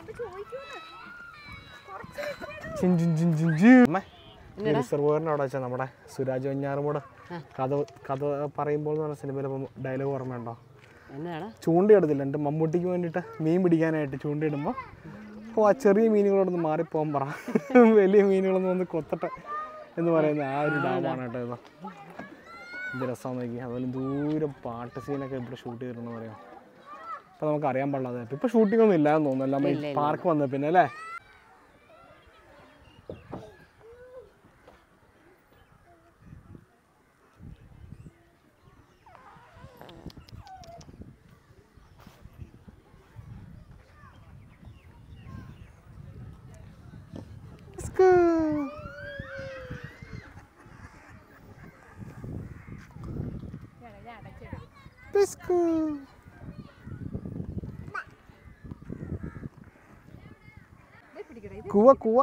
ചിൻ ചിൻ ചിൻ ചിൻ ചി. അമ്മേ, ഈ റിസർവോയറിന്റെ അവിടെ വെച്ചാൽ നമ്മുടെ സുരാജ് വഞ്ഞാറുമൂട് കഥ കഥ പറയുമ്പോൾ എന്ന് പറഞ്ഞ സിനിമയിൽ ഡയലോഗ് ഓർമ്മയുണ്ടോ എന്നതാടാ ചൂണ്ടയിടത്തില്ല എൻ്റെ മമ്മൂട്ടിക്ക് വേണ്ടിയിട്ട് മീൻ പിടിക്കാനായിട്ട് ചൂണ്ടയിടുമ്പോൾ ഓ ആ ചെറിയ മീനുകളോടൊന്ന് മാറിപ്പോകാൻ പറ വലിയ മീനുകളൊന്നും ഒന്ന് കൊത്തട്ടെ എന്ന് പറയുന്ന ആ ഒരു ഡാമാണ് കേട്ടോ ഇത് എന്ത് രസമാണെന്ന് നോക്കി അതുപോലെ ദൂരം പാട്ട് സീനൊക്കെ ഇവിടെ ഷൂട്ട് ചെയ്തിട്ടുണ്ടെന്ന് പറയാം ഇപ്പം നമുക്ക് അറിയാൻ പാടില്ലാതെ ഇപ്പം ഷൂട്ടിംഗ് ഒന്നും ഇല്ലാന്ന് തോന്നുന്നു എല്ലാം ഈ പാർക്ക് വന്ന പിന്നെ അല്ലേ കുക്കു കുവ കുവ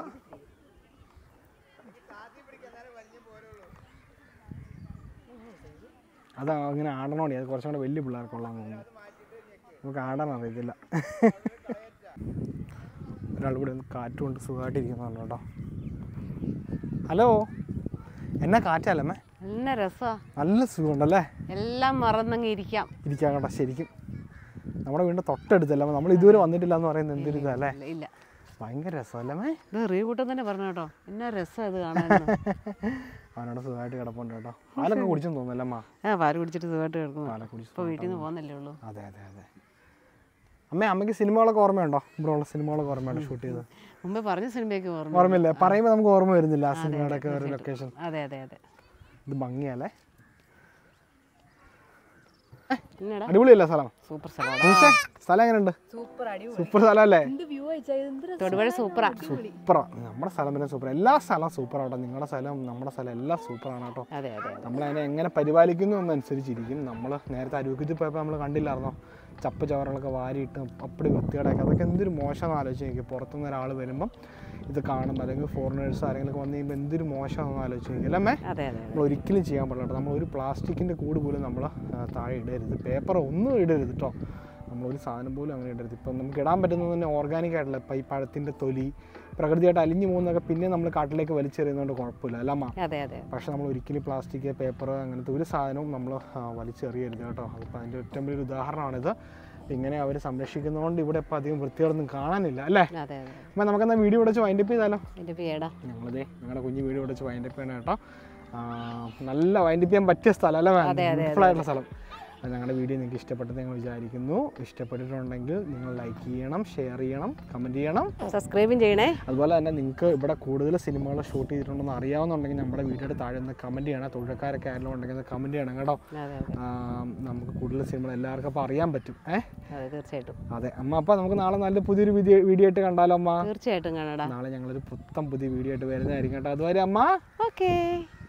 അതാ അങ്ങനെ ആടണോടി അത് കുറച്ചും കൂടെ വലിയ പിള്ളേർക്കുള്ളതെന്ന് തോന്നുന്നു നമുക്ക് ആടാൻ അറിയത്തില്ല ഒരാൾ കൂടെ ഒന്ന് കാറ്റ് കൊണ്ട് സുഖമായിട്ടിരിക്കുന്നുണ്ട് കേട്ടോ ഹലോ എന്നാ കാറ്റല്ലമ്മേ നല്ല രസമാണ് നല്ല സുഖമുണ്ടല്ലേ എല്ലാം മറന്നങ്ങ് ഇരിക്കാം ഇരിക്കാൻ കേട്ടോ ശരിക്കും നമ്മുടെ വീടിൻ്റെ തൊട്ടടുത്തല്ല നമ്മൾ ഇതുവരെ വന്നിട്ടില്ല എന്ന് പറയുന്നത് എന്തൊരു ഇതല്ലേ ഇല്ല ഇല്ല ഭയങ്കര രസമല്ലേ ഇത് റീകൂട്ടം തന്നെ പറഞ്ഞു കേട്ടോ എന്നാ രസം ഇത് കാണാൻ അവനോട് സുഖമായിട്ട് കിടപ്പുണ്ട് കേട്ടോ പാലൊക്കെ കുടിച്ചെന്ന് തോന്നുന്നല്ലേ അമ്മ ആ പാല് കുടിച്ചിട്ട് സുഖമായിട്ട് കിടക്കുന്നു പാലൊക്കെ കുടിച്ചു ഇപ്പോൾ വീട്ടിൽ നിന്ന് പോകുന്നില്ലേ ഉള്ളൂ അതെ അതെ അതെ അമ്മ അമ്മയ്ക്ക് സിനിമകളൊക്കെ ഓർമ്മയുണ്ടോ ഇവിടെ ഉള്ള സിനിമകളൊക്കെ ഓർമ്മയുണ്ടോ ഷൂട്ട് ചെയ്ത് മുമ്പേ പറഞ്ഞ സിനിമയൊക്കെ ഓർമ്മ ഓർമ്മയില്ലേ പറയുമ്പോൾ നമുക്ക് ഓർമ്മ വരുന്നില്ല ആ സിനിമയുടെ ഒക്കെ ഒരു ലൊക്കേഷൻ അതെ അതെ അതെ ഇത് ഭംഗിയല്ലേ എന്നാടാ അടിപൊളിയല്ലേ സ്ഥലം സൂപ്പർ സ്ഥലം നിമിഷേ, സ്ഥലം എങ്ങനെയുണ്ട് സൂപ്പർ അടിപൊളി സൂപ്പർ സ്ഥലമല്ലേ എന്ത് വ്യൂ അയച്ചാൽ എന്ത് രസം. തൊടുപുഴ സൂപ്പറാ സൂപ്പറാ നമ്മുടെ സ്ഥലം പിന്നെ സൂപ്പർ എല്ലാ സ്ഥലവും സൂപ്പറാണ് കേട്ടോ നിങ്ങളുടെ സ്ഥലം നമ്മുടെ സ്ഥലം എല്ലാം സൂപ്പറാണ് കേട്ടോ അതെ അതെ അതെ നമ്മൾ അതിനെ എങ്ങനെ പരിപാലിക്കുന്നു എന്നനുസരിച്ചിരിക്കും നമ്മൾ നേരത്തെ അരുവിക്കുത്തി പോയപ്പോൾ നമ്മൾ കണ്ടില്ലായിരുന്നോ ചപ്പ ചവറുകളൊക്കെ വാരിയിട്ട് അപ്പടി വൃത്തികേടാക്കി അതൊക്കെ എന്തൊരു മോശമെന്ന് ആലോചിച്ച് നോക്കി പുറത്തുനിന്ന് ഒരാൾ വരുമ്പം ഇത് കാണുമ്പോൾ അല്ലെങ്കിൽ ഫോറിനേഴ്സ് ആരെങ്കിലും വന്നു കഴിയുമ്പോൾ എന്തൊരു മോശമാണെന്ന് ആലോചിച്ച് നോക്കി അല്ലേ അമ്മേ അതെ അതെ നമ്മൾ ഒരിക്കലും ചെയ്യാൻ പാടില്ല കേട്ടോ നമ്മൾ ഒരു പ്ലാസ്റ്റിക്കിൻ്റെ കൂട് പോലും നമ്മൾ താഴെ ഇടരുത് പേപ്പർ ഒന്നും ഇടരുത് കേട്ടോ നമ്മൾ ഒരു സാധനം പോലും അങ്ങനെ ഇടരുത് ഇപ്പം നമുക്ക് ഇടാൻ പറ്റുന്നത് തന്നെ ഓർഗാനിക് ആയിട്ടുള്ള ഇപ്പം ഈ പഴത്തിൻ്റെ തൊലി പ്രകൃതിയായിട്ട് അലിഞ്ഞു പോകുന്നതൊക്കെ പിന്നെ നമ്മൾ കാട്ടിലേക്ക് വലിച്ചെറിയുന്നതുകൊണ്ട് കുഴപ്പമില്ല അല്ല അമ്മ അതെ അതെ പക്ഷെ നമ്മൾ ഒരിക്കലും പ്ലാസ്റ്റിക് പേപ്പർ അങ്ങനത്തെ ഒരു സാധനവും നമ്മൾ വലിച്ചെറിയരുത് കേട്ടോ അതിപ്പോൾ അതിൻ്റെ ഏറ്റവും വലിയൊരു ഉദാഹരണമാണിത് ഇങ്ങനെ അവർ സംരക്ഷിക്കുന്നതുകൊണ്ട് ഇവിടെ ഇപ്പോൾ അധികം വൃത്തികളൊന്നും കാണാനില്ല അല്ലേ അതെ അതെ അപ്പം നമുക്കെന്നാൽ വീഡിയോ ഇവിടെ വെച്ച് വൈൻഡപ്പ് ചെയ്താലോ എൻ്റെ പേടാ ഞങ്ങളിതേ ഞങ്ങളുടെ കുഞ്ഞു വീഡിയോ ഇവിടെ വെച്ച് വൈൻഡപ്പ് ചെയ്യണം കേട്ടോ ആ, നല്ല വൈൻഡപ്പ് ചെയ്യാൻ പറ്റിയ സ്ഥലം അല്ലേ ബ്യൂട്ടിഫുൾ ആയിട്ടുള്ള സ്ഥലം അപ്പോൾ ഞങ്ങളുടെ വീഡിയോ നിങ്ങൾക്ക് ഇഷ്ടപ്പെട്ടെന്ന് ഞങ്ങൾ വിചാരിക്കുന്നു ഇഷ്ടപ്പെട്ടിട്ടുണ്ടെങ്കിൽ നിങ്ങൾ ലൈക്ക് ചെയ്യണം ഷെയർ ചെയ്യണം കമൻറ്റ് ചെയ്യണം സബ്സ്ക്രൈബും ചെയ്യണേ അതുപോലെ തന്നെ നിങ്ങൾക്ക് ഇവിടെ കൂടുതൽ സിനിമകൾ ഷൂട്ട് ചെയ്തിട്ടുണ്ടെന്ന് അറിയാവുന്നുണ്ടെങ്കിൽ നമ്മുടെ വീഡിയോയുടെ താഴെ ഒന്ന് കമൻറ്റ് ചെയ്യണം തൊഴിൽക്കാരൊക്കെ ആരെങ്കിലും ഉണ്ടെങ്കിൽ ഒന്ന് കമൻറ്റ് ചെയ്യണം കേട്ടോ അതെ അതെ ആ, നമുക്ക് കൂടുതൽ സിനിമകൾ എല്ലാവർക്കും അപ്പോൾ അറിയാൻ പറ്റും ഏ അതെ തീർച്ചയായിട്ടും അതെ അമ്മ അപ്പോൾ നമുക്ക് നാളെ നല്ല പുതിയൊരു വീഡിയോ വീഡിയോ ആയിട്ട് കണ്ടാലോ അമ്മ തീർച്ചയായിട്ടും കാണാടാ നാളെ ഞങ്ങളൊരു പുത്തം പുതിയ വീഡിയോ ആയിട്ട് വരുന്നതായിരിക്കും കേട്ടോ അതുവരെ അമ്മ ഓക്കേ